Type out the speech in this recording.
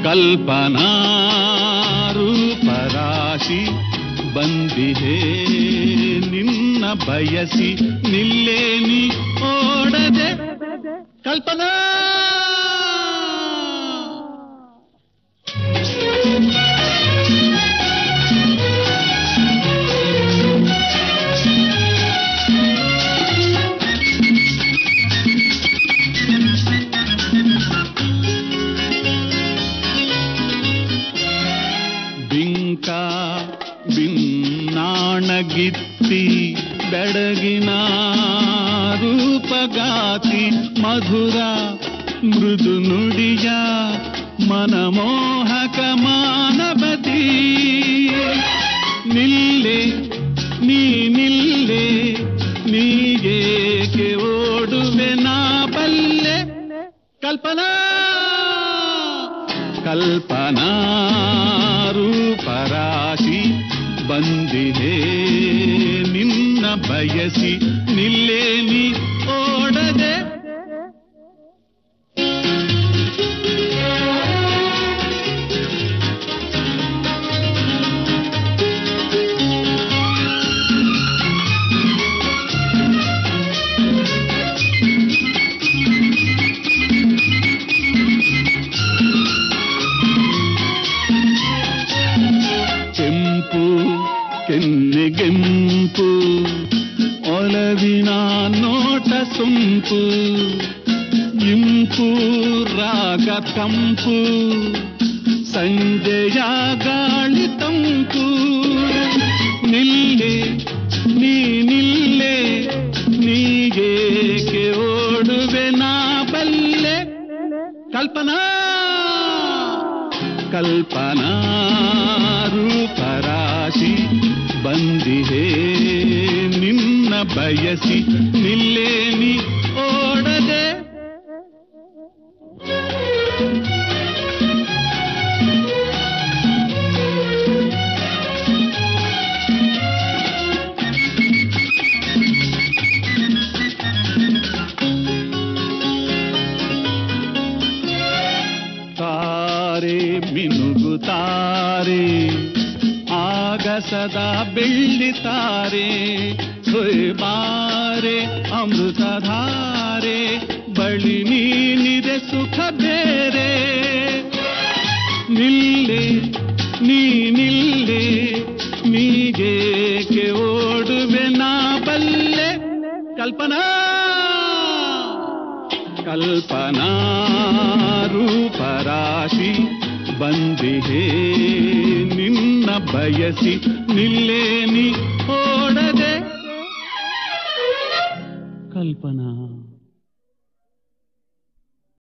ಕಲ್ಪನಾ ರೂಪರಾಶಿ ಬಂದಿದೆ ನಿನ್ನ ಬಯಸಿ ನಿಲ್ಲೇನಿ ಓಡದೆ ಕಲ್ಪನಾ ಬಿಂಕ ಬಿನ್ನಾಣಗಿತ್ತಿ ಬೆಡಗಿನ ರೂಪಗಾತಿ ಮಧುರ ಮೃದು ನುಡಿಯ ಮನಮೋಹಕ ಮಾನವತಿ ನಿಲ್ಲೆ ನೀ ನಿಲ್ಲೆ ನೀಗೇಕೆ ಓಡುವೆ ನಾ ಬಲ್ಲೆ ಕಲ್ಪನಾ ಕಲ್ಪನಾ ರೂಪರಾಶಿ ಬಂದಿದೆ ನಿನ್ನ ಬಯಸಿ ನಿಲ್ಲೇನಿ ಓಡದೆ ಕೆಂಪು ಕೆನ್ನೆಗೆಂಪು ಒಲವಿನ ನೋಟ ಸೊಂಪು ಇಂಪು ರಾಗ ತಂಪು ಸಂಜೆಯ ಗಾಳಿ ತಂಪು ನಿಲ್ಲೆ ನೀ ನಿಲ್ಲೆ ನೀಗೇಕೆ ಓಡುವೆ ನಾ ಬಲ್ಲೆ ಕಲ್ಪನಾ ಕಲ್ಪನಾ ರೂಪರಾಶಿ ಬಂದಿದೆ ನಿನ್ನ ಬಯಸಿ ನಿಲ್ಲೇನಿ ಓಡದೆ ತಾರೆ ಮಿನುಗುತ್ತಾರೆ ಆಗಸದ ಬೆಳ್ಳಿತಾರೆ ಬಾರೆ ಅಮೃತಧಾರೆ ಬಳಿ ನೀನಿದೆ ಸುಖ ಬೇರೆ ನಿಲ್ಲೆ ನೀ ನಿಲ್ಲೆ ನೀಗೇಕೆ ಓಡುವೆ ನಾ ಬಲ್ಲೆ ಕಲ್ಪನಾ ಕಲ್ಪನಾ ರೂಪರಾಶಿ ಬಂದಿದೆ ನಿನ್ನ ಬಯಸಿ ನಿಲ್ಲೇ